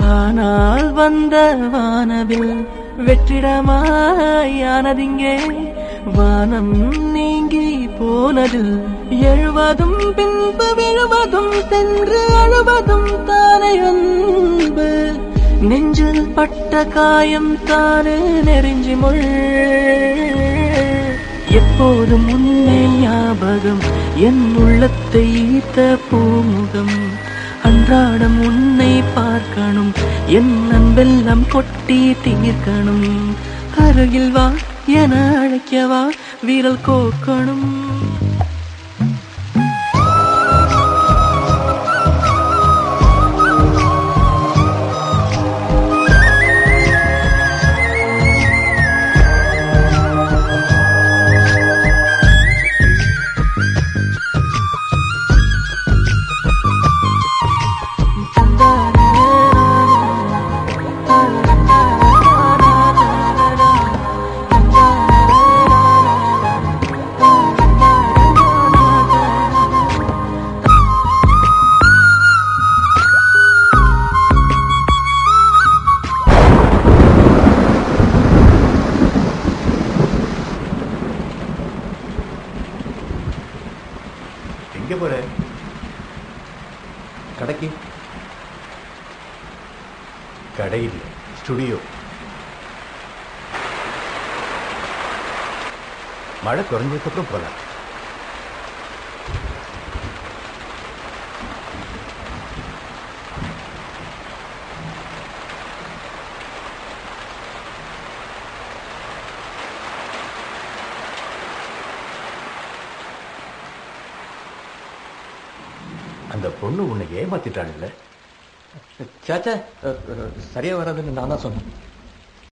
ஆனால் வந்த வானவில் வெற்றிடமாயானதிங்கே வானம் நீங்கி போனது எழுவதும் பின்பு விழுவதும் சென்று அழுவதும் தானே அன்பு நெஞ்சில் பட்ட காயம் தானே நெறிஞ்சி முள் எப்போதும் உன்னை ஞாபகம் என் உள்ளத்தை ஈர்த்த பூமுகம் அன்றாடம் உன்னை பார்க்கணும் என் அன்பெல்லாம் கொட்டி தீர்க்கணும் அருகில் வா என அழைக்கவா வீரல் கோக்கணும் எங்க போற கடைக்கு கடையில் ஸ்டுடியோ மழை குறைஞ்சதுக்கப்புறம் போலாம் அந்த பொண்ணு உன்னை ஏமாத்திட்டாள் இல்ல சேச்சா சரியா வராதுன்னு நான் தான் சொன்னேன்